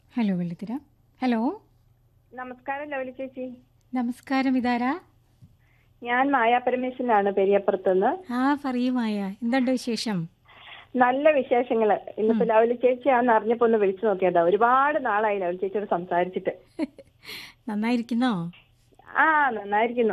Hello Vellithira hello നമസ്കാരം lovely ചേച്ചി നമസ്കാരം ഇതാരാ ഞാൻ മായ പരമേശ്വരനാണ് പെരിയപ്പുറത്തുനിന്ന് ആ പറയൂ മായ എന്തുണ്ട് വിശേഷം നല്ല വിശേഷങ്ങള് ഇന്നിപ്പോ ലവലി ചേച്ചിയാന്ന് അറിഞ്ഞപ്പോ ഒന്ന് വിളിച്ചു നോക്കിയതാ ഒരുപാട് നാളായി ലവലി ചേച്ചിയോട് സംസാരിച്ചിട്ട് നന്നായിരിക്കുന്നോ ആ നന്നായിരിക്കുന്നു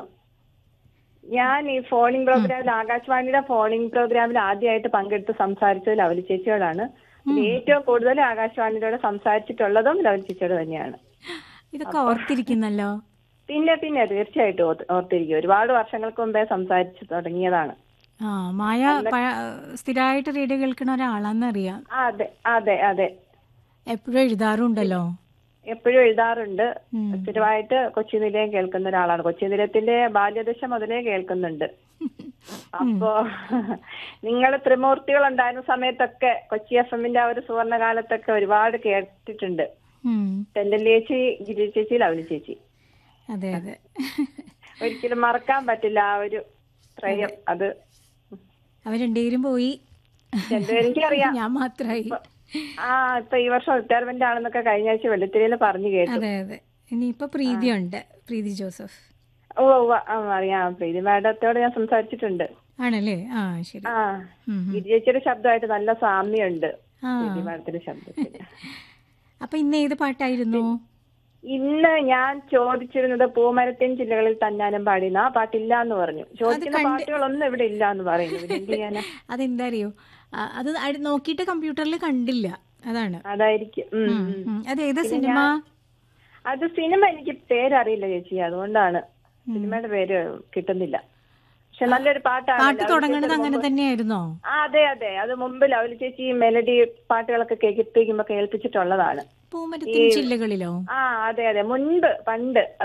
ഞാൻ ഈ ഫോണിംഗ് പ്രോഗ്രാമിൽ ആകാശവാണിയുടെ ഫോണിംഗ് പ്രോഗ്രാമിൽ ആദ്യമായിട്ട് പങ്കെടുത്ത് സംസാരിച്ചത് ലവലി ചേച്ചിയോടാണ് ഇത് ഏറ്റവും കൂടുതൽ ആകാശവാണിയോട് സംസാരിച്ചിട്ടുള്ളതും ലവലി ചേച്ചിയോട് തന്നെയാണ് ഇതൊക്കെ ഓർത്തിരിക്കുന്നല്ലോ പിന്നെ പിന്നെ തീർച്ചയായിട്ടും ഓർത്ത്- ഓർത്തിരിക്കും ഒരുപാട് വർഷങ്ങൾക്ക് മുമ്പേ സംസാരിച്ചു തുടങ്ങിയതാണ് ആ മായ പഴ- സ്ഥിരമായിട്ട് റേഡിയോ കേൾക്കുന്ന ഒരാളാന്നറിയാം ആ, അതെ അതെ അതെ എപ്പോഴും എഴുതാറുണ്ടല്ലോ എപ്പോഴും എഴുതാറുണ്ട് ഉം. സ്ഥിരമായിട്ട് കൊച്ചി നിലയം കേൾക്കുന്ന ഒരാളാണ് കൊച്ചി നിലയത്തിന്റെ ബാല്യദശ മുതലേ കേൾക്കുന്നുണ്ട് അപ്പോ നിങ്ങൾ ത്രിമൂർത്തികൾ ഉണ്ടായിരുന്ന സമയത്തൊക്കെ കൊച്ചി എഫ് എമ്മിന്റെ ആ ഒരു സുവർണ കാലത്തൊക്കെ ഒരുപാട് കേട്ടിട്ടുണ്ട് ഉം. തെണ്ടൽ ചേച്ചി ഗിരി ചേച്ചി ലവലി ചേച്ചി അതെ അതെ ഒരിക്കലും മറക്കാൻ പറ്റില്ല ആ ഒരു ത്രയം അത് അവർ രണ്ടുപേരും പോയി രണ്ടുപേരും എനിക്കറിയാം ഞാൻ മാത്രമായി ആ ഇപ്പൊ ഈ വർഷം റിട്ടയർമെന്റ് ആണെന്നൊക്കെ കഴിഞ്ഞ ആഴ്ച വെള്ളിത്തിരയിൽ പറഞ്ഞു കേട്ടു അതെ അതെ ഇനിയിപ്പോ പ്രീതിയുണ്ട് പ്രീതി ജോസഫ് ഓ ഓ, ആ, അറിയാം പ്രീതി മാഡത്തോട് ഞാൻ സംസാരിച്ചിട്ടുണ്ട് ആണല്ലേ ആ ശരി ആ ഉം, ഉം. ഗിരി ചേച്ചിയുടെ ശബ്ദമായിട്ട് നല്ല സാമ്യമുണ്ട് ആ പ്രീതി മാഡത്തിന്റെ ശബ്ദത്തിന് അപ്പൊ ഇന്ന് ഏത് പാട്ടായിരുന്നു ഇന്ന് ഞാൻ ചോദിച്ചിരുന്നത് പൂമരത്തിൻ ജില്ലകളിൽ തന്നാനും പാടിന ആ പാട്ടില്ല എന്ന് പറഞ്ഞു ചോദിക്കുന്ന പാട്ടുകളൊന്നും ഇവിടെ ഇല്ല എന്ന് പറയുന്നു പിന്നെ എന്ത് ചെയ്യാനാ അതെന്താ അറിയോ ആ, അത് അടി- നോക്കിയിട്ട് കമ്പ്യൂട്ടറിൽ കണ്ടില്ല അതാണ് അതായിരിക്കും ഉം, ഉം, ഉം. ഉം. അത് ഏതാ സിനിമ അത് സിനിമ എനിക്ക് പേരറിയില്ല ചേച്ചി അതുകൊണ്ടാണ് സിനിമയുടെ പേര് കിട്ടുന്നില്ല പക്ഷെ നല്ലൊരു പാട്ടാണ് പാട്ട് ലവ്ലി തുടങ്ങണത് ചേച്ചിയുടെ അങ്ങനെ മുമ്പ്- തന്നെയായിരുന്നോ ആ അതെ അതെ അത് മുമ്പ് ലവലി ചേച്ചി ഈ മെലഡി പാട്ടുകളൊക്കെ കേൾപ്പിക്കുമ്പോ കേൾപ്പിച്ചിട്ടുള്ളതാണ് പൂമരത്തിൻ ചില്ലകളിലോ ആ അതെ അതെ മുൻപ് പണ്ട്